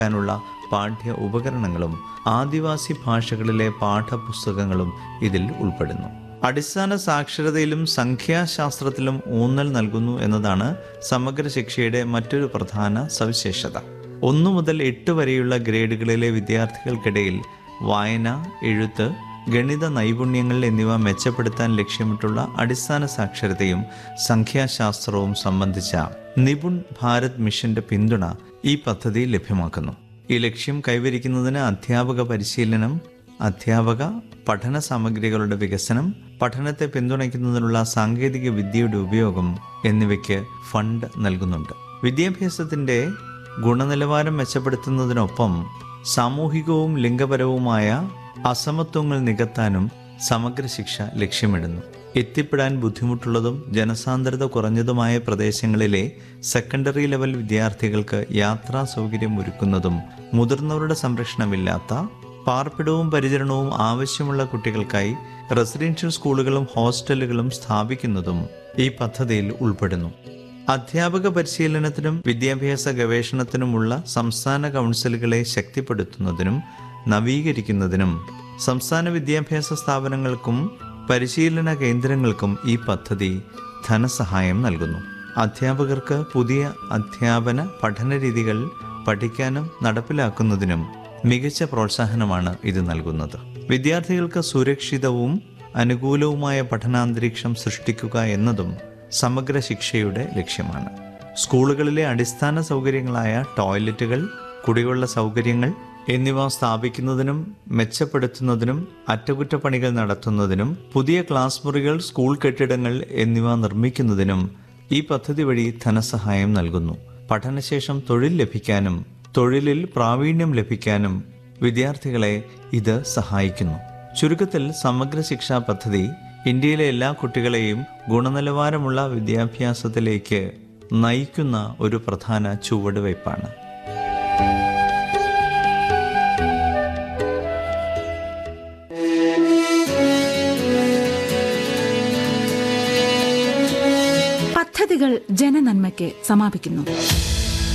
നുള്ള പാഠ്യ ഉപകരണങ്ങളും ആദിവാസി ഭാഷകളിലെ പാഠപുസ്തകങ്ങളും ഇതിൽ ഉൾപ്പെടുന്നു അടിസ്ഥാന സാക്ഷരതയിലും സംഖ്യാശാസ്ത്രത്തിലും ഊന്നൽ നൽകുന്നു എന്നതാണ് സമഗ്ര ശിക്ഷയുടെ മറ്റൊരു പ്രധാന സവിശേഷത ഒന്നു മുതൽ എട്ട് വരെയുള്ള ഗ്രേഡുകളിലെ വിദ്യാർത്ഥികൾക്കിടയിൽ വായന എഴുത്ത് ഗണിത നൈപുണ്യങ്ങൾ എന്നിവ മെച്ചപ്പെടുത്താൻ ലക്ഷ്യമിട്ടുള്ള അടിസ്ഥാന സാക്ഷരതയും സംഖ്യാശാസ്ത്രവും സംബന്ധിച്ച നിപുൺ ഭാരത് മിഷന്റെ പിന്തുണ ഈ പദ്ധതി ലഭ്യമാക്കുന്നു ഈ ലക്ഷ്യം കൈവരിക്കുന്നതിന് അധ്യാപക പരിശീലനം അധ്യാപക പഠന സാമഗ്രികളുടെ വികസനം പഠനത്തെ പിന്തുണയ്ക്കുന്നതിനുള്ള സാങ്കേതിക വിദ്യയുടെ ഉപയോഗം എന്നിവയ്ക്ക് ഫണ്ട് നൽകുന്നുണ്ട് വിദ്യാഭ്യാസത്തിന്റെ ഗുണനിലവാരം മെച്ചപ്പെടുത്തുന്നതിനൊപ്പം സാമൂഹികവും ലിംഗപരവുമായ അസമത്വങ്ങൾ നികത്താനും സമഗ്ര ശിക്ഷ ലക്ഷ്യമിടുന്നു എത്തിപ്പെടാൻ ബുദ്ധിമുട്ടുള്ളതും ജനസാന്ദ്രത കുറഞ്ഞതുമായ പ്രദേശങ്ങളിലെ സെക്കൻഡറി ലെവൽ വിദ്യാർത്ഥികൾക്ക് യാത്രാ സൗകര്യം ഒരുക്കുന്നതും മുതിർന്നവരുടെ സംരക്ഷണമില്ലാത്ത പാർപ്പിടവും പരിചരണവും ആവശ്യമുള്ള കുട്ടികൾക്കായി റെസിഡൻഷ്യൽ സ്കൂളുകളും ഹോസ്റ്റലുകളും സ്ഥാപിക്കുന്നതും ഈ പദ്ധതിയിൽ ഉൾപ്പെടുന്നു അധ്യാപക പരിശീലനത്തിനും വിദ്യാഭ്യാസ ഗവേഷണത്തിനുമുള്ള സംസ്ഥാന കൗൺസിലുകളെ ശക്തിപ്പെടുത്തുന്നതിനും നവീകരിക്കുന്നതിനും സംസ്ഥാന വിദ്യാഭ്യാസ സ്ഥാപനങ്ങൾക്കും പരിശീലന കേന്ദ്രങ്ങൾക്കും ഈ പദ്ധതി ധനസഹായം നൽകുന്നു അധ്യാപകർക്ക് പുതിയ അധ്യാപന പഠന രീതികൾ പഠിക്കാനും നടപ്പിലാക്കുന്നതിനും മികച്ച പ്രോത്സാഹനമാണ് ഇത് നൽകുന്നത് വിദ്യാർത്ഥികൾക്ക് സുരക്ഷിതവും അനുകൂലവുമായ പഠനാന്തരീക്ഷം സൃഷ്ടിക്കുക എന്നതും സമഗ്ര ശിക്ഷയുടെ ലക്ഷ്യമാണ് സ്കൂളുകളിലെ അടിസ്ഥാന സൗകര്യങ്ങളായ ടോയ്ലറ്റുകൾ കുടിവെള്ള സൗകര്യങ്ങൾ എന്നിവ സ്ഥാപിക്കുന്നതിനും മെച്ചപ്പെടുത്തുന്നതിനും അറ്റകുറ്റപ്പണികൾ നടത്തുന്നതിനും പുതിയ ക്ലാസ് മുറികൾ സ്കൂൾ കെട്ടിടങ്ങൾ എന്നിവ നിർമ്മിക്കുന്നതിനും ഈ പദ്ധതി വഴി ധനസഹായം നൽകുന്നു പഠനശേഷം തൊഴിൽ ലഭിക്കാനും തൊഴിലിൽ പ്രാവീണ്യം ലഭിക്കാനും വിദ്യാർത്ഥികളെ ഇത് സഹായിക്കുന്നു ചുരുക്കത്തിൽ സമഗ്ര ശിക്ഷാ പദ്ധതി ഇന്ത്യയിലെ എല്ലാ കുട്ടികളെയും ഗുണനിലവാരമുള്ള വിദ്യാഭ്യാസത്തിലേക്ക് നയിക്കുന്ന ഒരു പ്രധാന ചുവടുവയ്പ്പാണ് പദ്ധതികൾ ജനനന്മയ്ക്ക് സമാപിക്കുന്നു